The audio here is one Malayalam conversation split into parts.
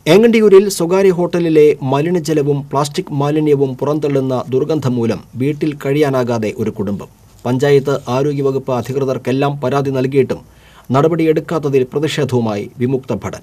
ഏങ്ങണ്ടിയൂരിൽ സ്വകാര്യ ഹോട്ടലിലെ മലിനജലവും പ്ലാസ്റ്റിക് മാലിന്യവും പുറന്തള്ളുന്ന ദുർഗന്ധം മൂലം വീട്ടിൽ കഴിയാനാകാതെ ഒരു കുടുംബം പഞ്ചായത്ത് ആരോഗ്യവകുപ്പ് അധികൃതർക്കെല്ലാം പരാതി നൽകിയിട്ടും നടപടിയെടുക്കാത്തതിൽ പ്രതിഷേധവുമായി വിമുക്ത ഭടൻ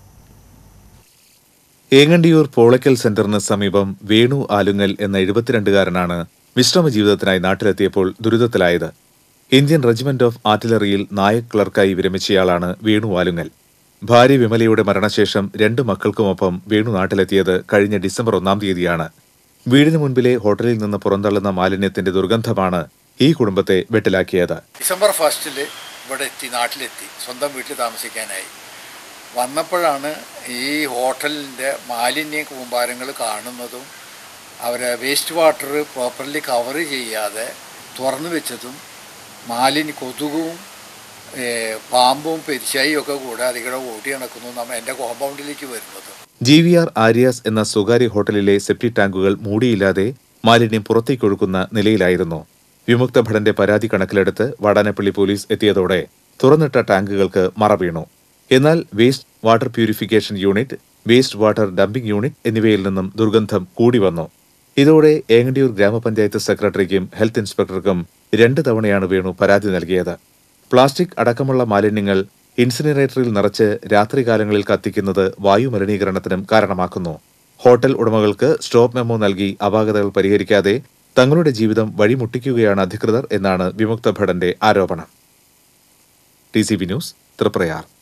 ഏങ്ങണ്ടിയൂർ പോളക്കൽ സെന്ററിന് സമീപം വേണു ആലുങ്ങൽ എന്ന എഴുപത്തിരണ്ടുകാരനാണ് വിശ്രമ ജീവിതത്തിനായി നാട്ടിലെത്തിയപ്പോൾ ദുരിതത്തിലായത് ഇന്ത്യൻ റെജിമെന്റ് ഓഫ് ആർട്ടിലറിയിൽ നായക് ക്ലർക്കായി വിരമിച്ചയാളാണ് വേണു ആലുങ്ങൽ ഭാര്യ വിമലയുടെ മരണശേഷം രണ്ട് മക്കൾക്കുമൊപ്പം വേണു നാട്ടിലെത്തിയത് കഴിഞ്ഞ ഡിസംബർ ഒന്നാം തീയതിയാണ് വീടിന് മുൻപിലെ ഹോട്ടലിൽ നിന്ന് പുറന്തള്ളുന്ന മാലിന്യത്തിന്റെ ദുർഗന്ധമാണ് ഈ കുടുംബത്തെ വെട്ടിലാക്കിയത് ഡിസംബർ ഫസ്റ്റിൽ ഇവിടെ എത്തി നാട്ടിലെത്തി സ്വന്തം വീട്ടിൽ താമസിക്കാനായി വന്നപ്പോഴാണ് ഈ ഹോട്ടലിൻ്റെ മാലിന്യ കൂമ്പാരങ്ങൾ കാണുന്നതും അവരെ വേസ്റ്റ് വാട്ടർ പ്രോപ്പർലി കവർ ചെയ്യാതെ തുറന്നു വെച്ചതും മാലിന്യ കൊതുകും ഏഹ്, പാമ്പും പെരിശായും ഒക്കെ കൂടെ അതികൂടെ ഓടി നടക്കുന്നു നമ്മ എൻ്റെ കോമ്പൗണ്ടിലേക്ക് വരുന്നത് ജി വി ആർ ആര്യാസ് എന്ന സ്വകാര്യ ഹോട്ടലിലെ സെപ്റ്റി ടാങ്കുകൾ മൂടിയില്ലാതെ മാലിന്യം പുറത്തേക്കൊഴുക്കുന്ന നിലയിലായിരുന്നു വിമുക്ത ഭടന്റെ പരാതി കണക്കിലെടുത്ത് വാടാനപ്പള്ളി പോലീസ് എത്തിയതോടെ തുറന്നിട്ട ടാങ്കുകൾക്ക് മറ വീണു എന്നാൽ waste water purification unit waste water dumping unit എന്നിവയിൽ നിന്നും ദുർഗന്ധം കൂടി വന്നു ഇതോടെ ഏങ്ങണ്ടിയൂർ ഗ്രാമപഞ്ചായത്ത് സെക്രട്ടറിക്കും ഹെൽത്ത് ഇൻസ്പെക്ടർക്കും രണ്ട് തവണയാണ് വേണു പരാതി നൽകിയത് പ്ലാസ്റ്റിക് അടക്കമുള്ള മാലിന്യങ്ങൾ ഇൻസിനറേറ്ററിൽ നിറച്ച് രാത്രികാലങ്ങളിൽ കത്തിക്കുന്നത് വായു മലിനീകരണത്തിനും കാരണമാക്കുന്നു ഹോട്ടൽ ഉടമകൾക്ക് സ്റ്റോപ്പ് മെമ്മോ നൽകി അപാകതകൾ പരിഹരിക്കാതെ തങ്ങളുടെ ജീവിതം വഴിമുട്ടിക്കുകയാണ് അധികൃതർ എന്നാണ് വിമുക്ത ഭടന്റെ ആരോപണം T C V news Triprayar